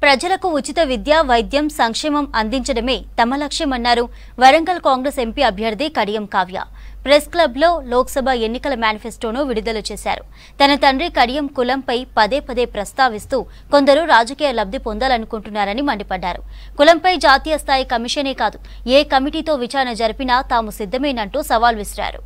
ప్రజలకు ఉచిత విద్య వైద్యం సంక్షేమం అందించడమే తమ లక్ష్యమన్నారు వరంగల్ కాంగ్రెస్ ఎంపీ అభ్యర్థి కడియం కావ్య ప్రెస్ క్లబ్లో లోక్సభ ఎన్నికల మేనిఫెస్టోను విడుదల చేశారు తన తండ్రి కడియం కులంపై పదే పదే ప్రస్తావిస్తూ కొందరు రాజకీయ లబ్ధి పొందాలనుకుంటున్నారని మండిపడ్డారు కులంపై జాతీయ స్థాయి కమిషనే కాదు ఏ కమిటీతో విచారణ జరిపినా తాము సిద్ధమేనంటూ సవాల్ విసిరారు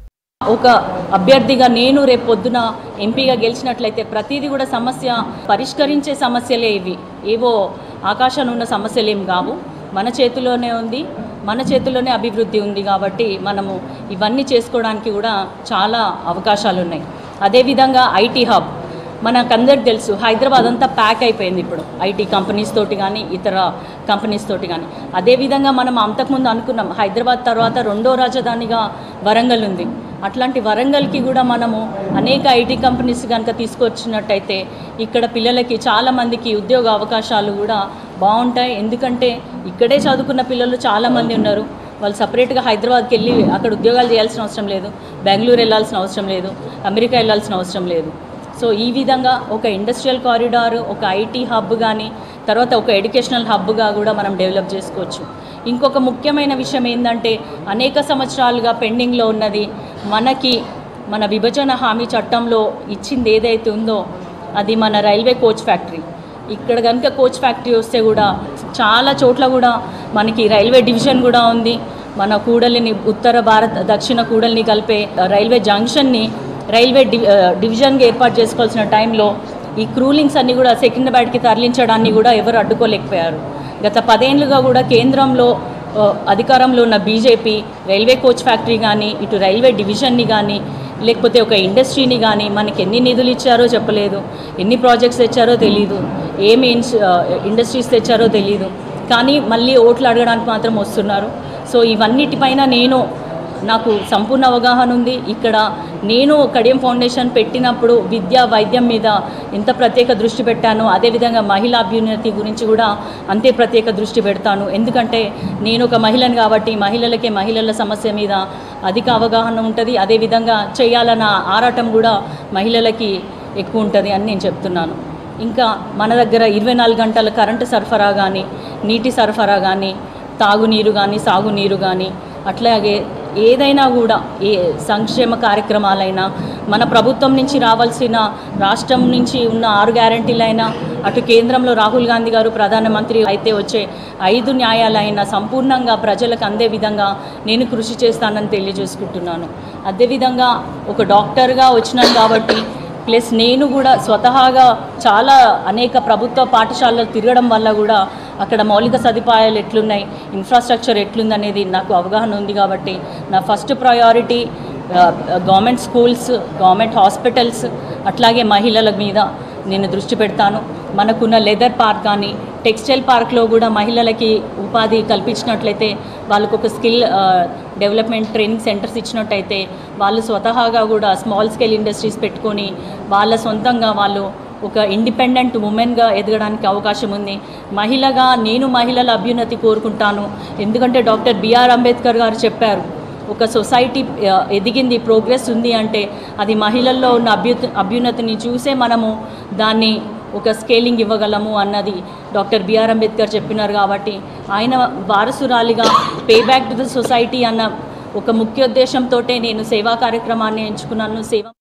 ఒక అభ్యర్థిగా నేను రేపు పొద్దున ఎంపీగా గెలిచినట్లయితే ప్రతిదీ కూడా సమస్య పరిష్కరించే సమస్యలే ఇవి ఏవో ఆకాశాన్ని ఉన్న సమస్యలు ఏం కావు మన చేతిలోనే ఉంది మన చేతిలోనే అభివృద్ధి ఉంది కాబట్టి మనము ఇవన్నీ చేసుకోవడానికి కూడా చాలా అవకాశాలు ఉన్నాయి అదేవిధంగా ఐటీ హబ్ మనకందరికి తెలుసు హైదరాబాద్ అంతా ప్యాక్ అయిపోయింది ఇప్పుడు ఐటీ కంపెనీస్ తోటి కానీ ఇతర కంపెనీస్ తోటి కానీ అదేవిధంగా మనం అంతకుముందు అనుకున్నాం హైదరాబాద్ తర్వాత రెండో రాజధానిగా వరంగల్ ఉంది అట్లాంటి వరంగల్కి కూడా మనము అనేక ఐటీ కంపెనీస్ కనుక తీసుకొచ్చినట్టయితే ఇక్కడ పిల్లలకి చాలామందికి ఉద్యోగ అవకాశాలు కూడా బాగుంటాయి ఎందుకంటే ఇక్కడే చదువుకున్న పిల్లలు చాలామంది ఉన్నారు వాళ్ళు సపరేట్గా హైదరాబాద్కి వెళ్ళి అక్కడ ఉద్యోగాలు చేయాల్సిన అవసరం లేదు బెంగళూరు వెళ్ళాల్సిన అవసరం లేదు అమెరికా వెళ్ళాల్సిన అవసరం లేదు సో ఈ విధంగా ఒక ఇండస్ట్రియల్ కారిడార్ ఒక ఐటీ హబ్ కానీ తర్వాత ఒక ఎడ్యుకేషనల్ హబ్గా కూడా మనం డెవలప్ చేసుకోవచ్చు ఇంకొక ముఖ్యమైన విషయం ఏంటంటే అనేక సంవత్సరాలుగా పెండింగ్లో ఉన్నది మనకి మన విభజన హామీ చట్టంలో ఇచ్చింది ఏదైతే ఉందో అది మన రైల్వే కోచ్ ఫ్యాక్టరీ ఇక్కడ కనుక కోచ్ ఫ్యాక్టరీ వస్తే కూడా చాలా చోట్ల కూడా మనకి రైల్వే డివిజన్ కూడా ఉంది మన కూడలిని ఉత్తర భారత్ దక్షిణ కూడలిని కలిపే రైల్వే జంక్షన్ని రైల్వే డి డివిజన్గా ఏర్పాటు చేసుకోవాల్సిన టైంలో ఈ క్రూలింగ్స్ అన్నీ కూడా సికింద్రాబాద్కి తరలించడాన్ని కూడా ఎవరు అడ్డుకోలేకపోయారు గత పదేళ్లుగా కూడా కేంద్రంలో ఆ, అధికారంలో ఉన్న బీజేపీ రైల్వే కోచ్ ఫ్యాక్టరీ కానీ ఇటు రైల్వే డివిజన్ని కానీ లేకపోతే ఒక ఇండస్ట్రీని కానీ మనకి ఎన్ని నిధులు ఇచ్చారో చెప్పలేదు ఎన్ని ప్రాజెక్ట్స్ తెచ్చారో తెలియదు ఏమి ఇన్స్ ఇండస్ట్రీస్ తెచ్చారో తెలియదు కానీ మళ్ళీ ఓట్లు అడగడానికి మాత్రం వస్తున్నారు సో ఇవన్నిటిపైన నేను నాకు సంపూర్ణ అవగాహన ఉంది ఇక్కడ నేను కడియం ఫౌండేషన్ పెట్టినప్పుడు విద్య వైద్యం మీద ఎంత ప్రత్యేక దృష్టి పెట్టానో అదేవిధంగా మహిళా అభ్యున్నతి గురించి కూడా అంతే ప్రత్యేక దృష్టి పెడతాను ఎందుకంటే నేను ఒక మహిళను కాబట్టి మహిళలకే మహిళల సమస్య మీద అధిక అవగాహన ఉంటుంది అదేవిధంగా చేయాలన్న ఆరాటం కూడా మహిళలకి ఎక్కువ ఉంటుంది అని నేను చెప్తున్నాను ఇంకా మన దగ్గర ఇరవై నాలుగు గంటల కరెంటు సరఫరా కానీ నీటి సరఫరా కానీ తాగునీరు కానీ సాగునీరు కానీ అట్లాగే ఏదైనా కూడా ఏ సంక్షేమ కార్యక్రమాలైనా మన ప్రభుత్వం నుంచి రావాల్సిన రాష్ట్రం నుంచి ఉన్న ఆరు గ్యారంటీలైనా అటు కేంద్రంలో రాహుల్ గాంధీ గారు ప్రధానమంత్రి అయితే వచ్చే ఐదు న్యాయాలైనా సంపూర్ణంగా ప్రజలకు అందే విధంగా నేను కృషి చేస్తానని తెలియజేసుకుంటున్నాను అదేవిధంగా ఒక డాక్టర్గా వచ్చినాను కాబట్టి ప్లస్ నేను కూడా స్వతహాగా చాలా అనేక ప్రభుత్వ పాఠశాలలు తిరగడం వల్ల కూడా అక్కడ మౌలిక సదుపాయాలు ఎట్లున్నాయి ఇన్ఫ్రాస్ట్రక్చర్ ఎట్లుందనేది నాకు అవగాహన ఉంది కాబట్టి నా first priority government schools government hospitals అట్లాగే మహిళల మీద నేను దృష్టి పెడతాను మనకున్న లెదర్ పార్క్ కానీ టెక్స్టైల్ పార్క్లో కూడా మహిళలకి ఉపాధి కల్పించినట్లయితే వాళ్ళకు ఒక స్కిల్ డెవలప్మెంట్ ట్రైనింగ్ సెంటర్స్ ఇచ్చినట్టయితే వాళ్ళు స్వతహాగా కూడా స్మాల్ స్కేల్ ఇండస్ట్రీస్ పెట్టుకొని వాళ్ళ సొంతంగా వాళ్ళు ఒక ఇండిపెండెంట్ ఉమెన్గా ఎదగడానికి అవకాశం ఉంది మహిళగా నేను మహిళల అభ్యున్నతి కోరుకుంటాను ఎందుకంటే డాక్టర్ బిఆర్ అంబేద్కర్ గారు చెప్పారు ఒక సొసైటీ ఆ, ఎదిగింది ప్రోగ్రెస్ ఉంది అంటే అది మహిళల్లో ఉన్న అభ్యు అభ్యున్నతిని చూసే మనము దాన్ని ఒక స్కేలింగ్ ఇవ్వగలము అన్నది డాక్టర్ బిఆర్ అంబేద్కర్ చెప్పినారు కాబట్టి ఆయన వారసురాలిగా pay back to the society అన్న ఒక ముఖ్యోద్దేశంతో నేను సేవా కార్యక్రమాన్ని ఎంచుకున్నాను సేవ